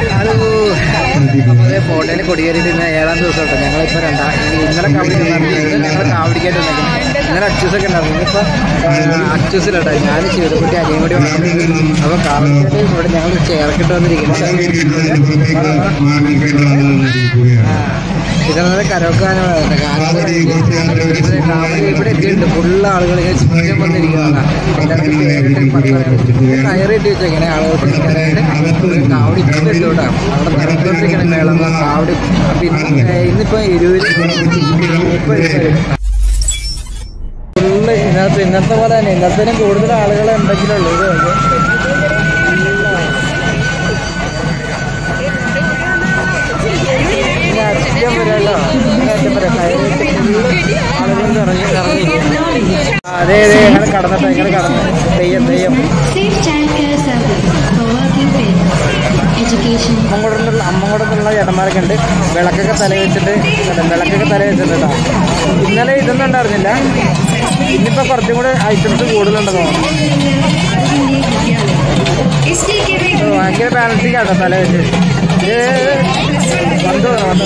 Hello നമ്മളെ ഫോട്ടോയിൽ കൊടിയേറിയിട്ട് ഇന്ന് ഏഴാം ദിവസം കേട്ടോ ഞങ്ങളിപ്പോൾ രണ്ടാം ഈ ഇന്നലെ കാവടി ഉണ്ടായിരുന്നു ഞങ്ങൾ കാവടിക്കായിട്ട് ഉണ്ടായിരുന്നു ഇന്നലെ അച്ചൂസൊക്കെ ഉണ്ടായിരുന്നു ഇന്നിപ്പോൾ അച്ചൂസിലുണ്ടോ ഞാൻ ചെയ്തക്കുട്ടി അനിയും കൂടി വന്നു അപ്പോൾ കാവടിക്കായിട്ട് ഇവിടെ ഞങ്ങൾ ചേർക്കിട്ട് വന്നിരിക്കുന്നത് ഇതെന്നത് കരോക്കാനാണ് കാവടി ഇവിടെ എത്തിയിട്ടുണ്ട് ഫുള്ള് ആളുകൾ ഇങ്ങനെ ചുറ്റും വന്നിരിക്കുന്നതാണ് കയറിയിട്ട് വെച്ചേക്കണേ ആളുകൾക്ക് നിൽക്കാനായിട്ട് ഒരു കാവടി ഇട്ടുണ്ട് കേട്ടോ അവിടെ നടന്നുകൊണ്ടിരിക്കണേ മേളം കാവടി അപ്പൊ ഇന്ന് ഇന്നിപ്പോ ഇരുപത് മുപ്പത് ഫുള്ള് ഇന്നത്തെ ഇന്നത്തെ പോലെ തന്നെ ഇന്നത്തേനും കൂടുതൽ ആളുകൾ എന്തെങ്കിലും ഉള്ളൂ ഇത് ഇനി അറ്റം വരെയല്ലോ ഇനി അറ്റം വരെ കയറിയിട്ട് ഫുള്ള് ആളുകൾ ഇറങ്ങി ഇറങ്ങി അതെ അതെ ഞങ്ങൾ കടന്നിട്ട് ഞങ്ങൾ കടന്നു Theyyam Theyyam Safe childcare service for working parents. Education. അമ്മങ്ങോട്ടുള്ള അമ്മങ്ങോട്ടുള്ള ചേട്ടന്മാരൊക്കെ ഉണ്ട് വിളക്കൊക്കെ തല വെച്ചിട്ട് അല്ല, വിളക്കൊക്കെ തല വെച്ചിട്ട് കേട്ടോ ഇന്നലെ ഇതൊന്നും ഉണ്ടായിരുന്നില്ല ഇന്നിപ്പോ കുറച്ചും കൂടെ ഐറ്റംസ് കൂടുതലുണ്ടെന്ന് തോന്നുന്നു ഓ, ഭയങ്കര ബാലൻസിങ് ആട്ടോ തല വെച്ച് ഏ, വന്നു വന്നു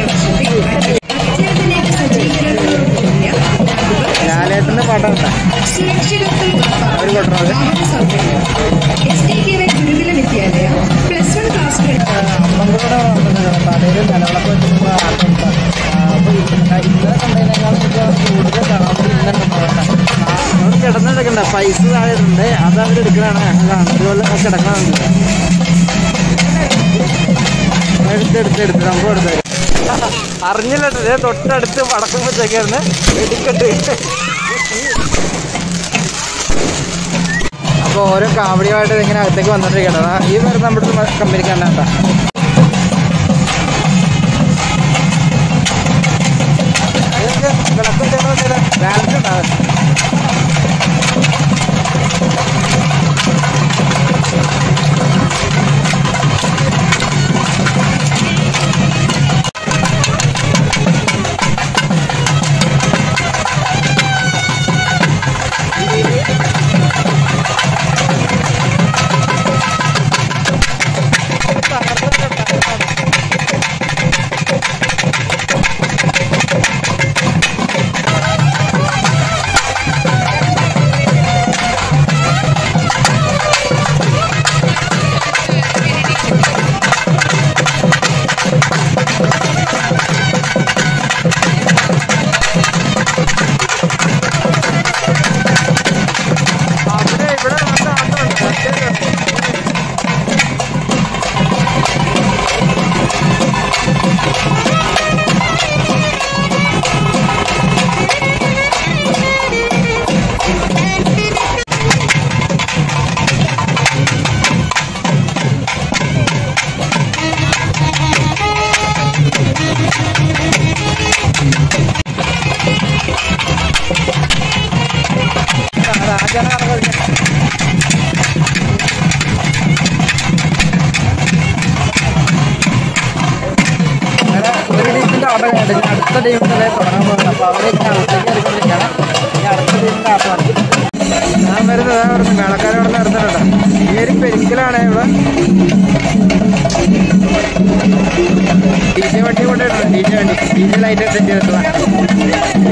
ലാലേട്ടന്റെ പാട്ടാണ് അവര് കൊണ്ടുവന്നത് അമ്മങ്ങളുടെ തലയിൽ നിലവിളക്ക് വെച്ചിട്ടുള്ള ആൾക്കാർ അപ്പൊ ഇന്നലെ കണ്ടതിനേക്കാളും കൂടുതൽ കാണാൻ അവിടെ കിടന്നെടുക്കണ്ട പൈസ താഴെയുണ്ട് അത് അവർ എടുക്കണതാണ് അതാണ് അതുപോലെ കിടക്കണുണ്ട് എടുത്തെടുത്ത് എടുത്ത് നമുക്ക് കൊടുത്തത് അറിഞ്ഞില്ലേ തൊട്ടടുത്ത് വടക്കുമ്പോഴത്തേക്കായിരുന്നു വെടിക്കെട്ട് അപ്പോൾ ഓരോ കാവടിയുമായിട്ട് ഇങ്ങനെ അകത്തേക്ക് വന്നിട്ടിരിക്കണതാ ഈ വരുന്ന നമ്മുടെ കമ്പനിക്കാരനാ ബാലൻസ് ഉണ്ടാവും അവിടെ ഇവിടെ നല്ല ആട്ടമുണ്ട് രാജാനെ നടക്കുന്നത് അങ്ങനെ ഒരു ടീമിന്റെ ആട്ടം കഴിഞ്ഞിട്ട് ഇനി അടുത്ത ടീമിന്റെ തുടങ്ങാൻ പോകുന്നത് അപ്പോൾ അവരെ ഇങ്ങനെ അകത്തേക്ക് കയറിക്കൊണ്ടിരിക്കുകയാണ് ഇനി അടുത്ത ടീമിന്റെ ആട്ടമാണ് ഞാൻ വരുന്നത് അതാ പറഞ്ഞു മേളക്കാരെ ഇവിടെ നിർത്തുന്നുണ്ട് ഈ ഒരു പെരിക്കലാണ് ഇവിടെ ഡി ജെ വണ്ടി കൊണ്ടുവരണം ഡി ജെ വണ്ടി ഡി ജെ ലൈറ്റ് സെറ്റ് ചെയ്തിട്ടുള്ള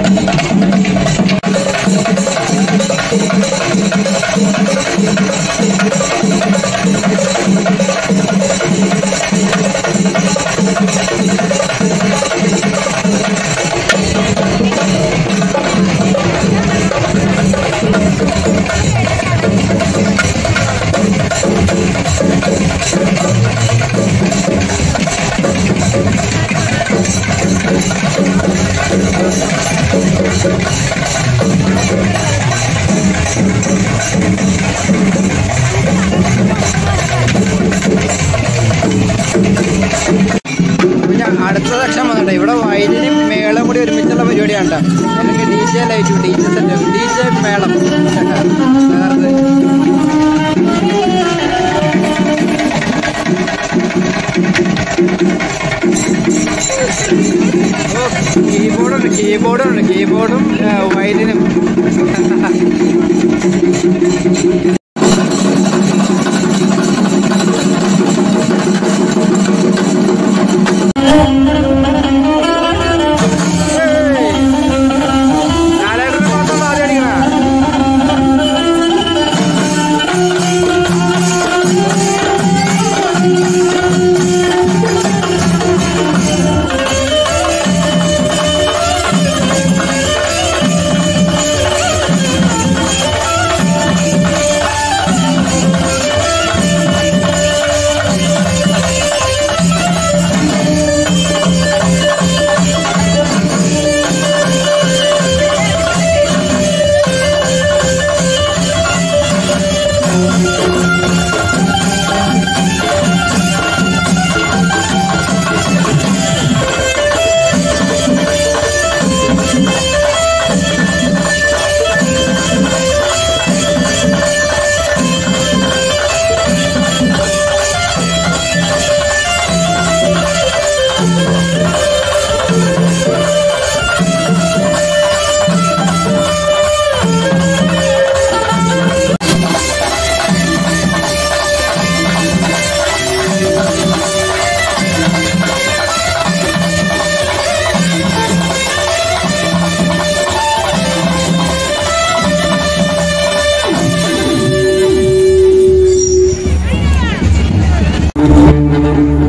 പിന്നെ അടുത്ത സെക്ഷൻ വന്നിട്ട് ഇവിടെ വയലിനും മേളം കൂടി ഒരുമിച്ചുള്ള പരിപാടിയാണ് ട്ടോ. നമുക്ക് ഡി ജെ ലൈറ്റും ഡി ജെ സെറ്റും ഡി ജെ മേളം വേറെ കീബോർഡുണ്ട് കീബോർഡുണ്ട് കീബോർഡും വയലിനും Thank